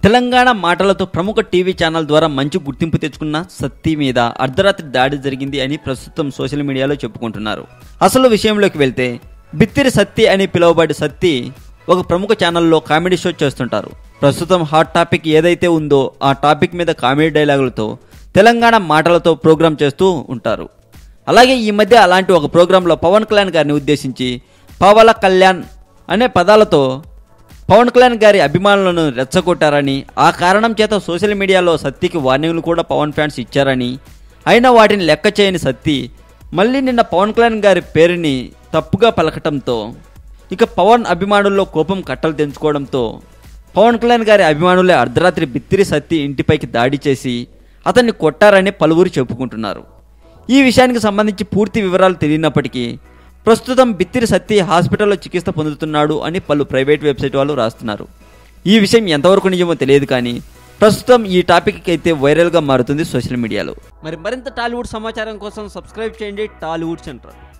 తెలంగాణ మాటలతో ప్రముఖ TV channel ద్వారా మంచి గుర్తింపు తెచ్చుకున్న సత్తి మీద అర్ధరాత్రి దాడి జరిగింది అని ప్రస్తుతం సోషల్ మీడియాలో చెప్పుకుంటున్నారు అసలు విషయంలోకి వెళ్తే బిత్తిరి సత్తి అని పిలువబడే సత్తి ఒక ప్రముఖ ఛానల్లో కామెడీ షో చేస్తుంటారు ప్రస్తుతం హాట్ టాపిక్ ఏదైతే ఉందో ఆ టాపిక్ మీద కామెడీ డైలాగులతో తెలంగాణ మాటలతో ప్రోగ్రాం చేస్తూ ఉంటారు అలాగే ఈ మధ్య అలాంటి ఒక ప్రోగ్రాంలో పవన్ కళ్యాణ్ గారిని ఉద్దేశించి పవల కళ్యాణ్ అనే పదాలతో పవన్ కళ్యాణ్ గారి అభిమానులను రెచ్చగొట్టారని ఆ కారణం చేత సోషల్ మీడియాలో సత్తికి వార్నింగ్లు కూడా పవన్ ఫ్యాన్స్ ఇచ్చారని అయినా వాటిని లెక్క చేయని సత్తి మళ్ళీ నిన్న పవన్ కళ్యాణ్ గారి పేరుని తప్పుగా పలకటంతో ఇక పవన్ అభిమానుల్లో కోపం కట్టలు తెంచుకోవడంతో పవన్ కళ్యాణ్ గారి అభిమానులే అర్ధరాత్రి బిత్తిరి సత్తి ఇంటిపైకి దాడి చేసి అతన్ని కొట్టారని పలువురు చెప్పుకుంటున్నారు ఈ విషయానికి సంబంధించి పూర్తి వివరాలు తెలియనప్పటికీ ప్రస్తుతం బిత్తిరి సత్తి హాస్పిటల్లో చికిత్స పొందుతున్నాడు అని పలు ప్రైవేట్ వెబ్సైట్ వాళ్ళు రాస్తున్నారు ఈ విషయం ఎంతవరకు నిజమో తెలియదు కానీ ప్రస్తుతం ఈ టాపిక్ అయితే వైరల్గా మారుతుంది సోషల్ మీడియాలో మరి మరింత టాలీవుడ్ సమాచారం కోసం సబ్స్క్రైబ్ చేయండి టాలీవుడ్ సెంటర్